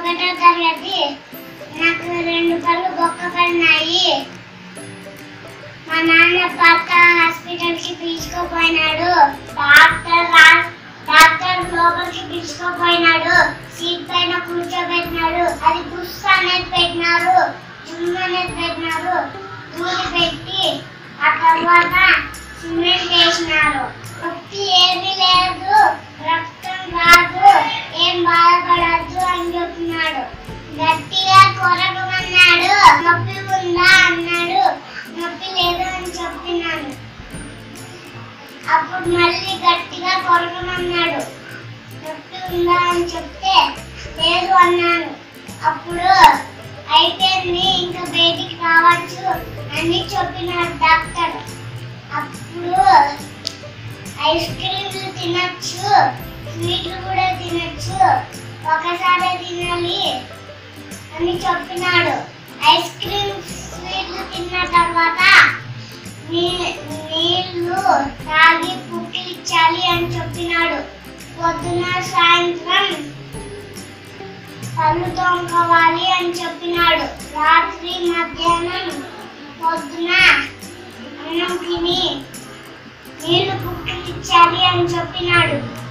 ఒకటో తరగతి నాకు రెండు పళ్ళు బొక్క పడినాయి మా నాన్న పక్క హాస్పిటల్ కి తీసుకుపోయినాడు డాక్టర్ రా- డాక్టర్ లోపలికి తీసుకుపోయినాడు సీట్ పైన కూర్చోబెట్టినాడు అది బుస్ అనేది పెట్టినారు జుమ్ అనేది పెట్టినారు దూరి పెట్టి ఆ తర్వాత సిమెంట్ వేసినారు నొప్పి ఏమీ లేదు రక్తం రాదు ఏం బాధపడద్దు అని చెప్తున్నాడు గట్టిగా కొరకమన్నాడు నొప్పి ఉందా అన్నాడు నొప్పి లేదు అని చెప్పినాను అప్పుడు మళ్ళీ గట్టిగా కొరకమన్నాడు నొప్పి ఉందా అని చెప్తే లేదు అన్నాను అప్పుడు అయిపోయింది ఇంకా బయటికి రావచ్చు అని చెప్పినాడు డాక్టర్ అప్పుడు ఐస్ క్రీమ్లు తినచ్చు స్వీట్లు కూడా తినచ్చు ఒకసారి తినాలి అని చెప్పినాడు ఐస్ క్రీమ్ స్వీట్లు తిన్న తర్వాత నీ- నీళ్లు తాగి పుక్కిలిచ్చాలి అని చెప్పినాడు పొద్దున సాయంత్రం పళ్ళు తోముకోవాలి అని చెప్పినాడు రాత్రి మధ్యాహ్నం పొద్దున అన్నం తిని నీళ్లు పుక్కిలిచ్చాలి అని చెప్పినాడు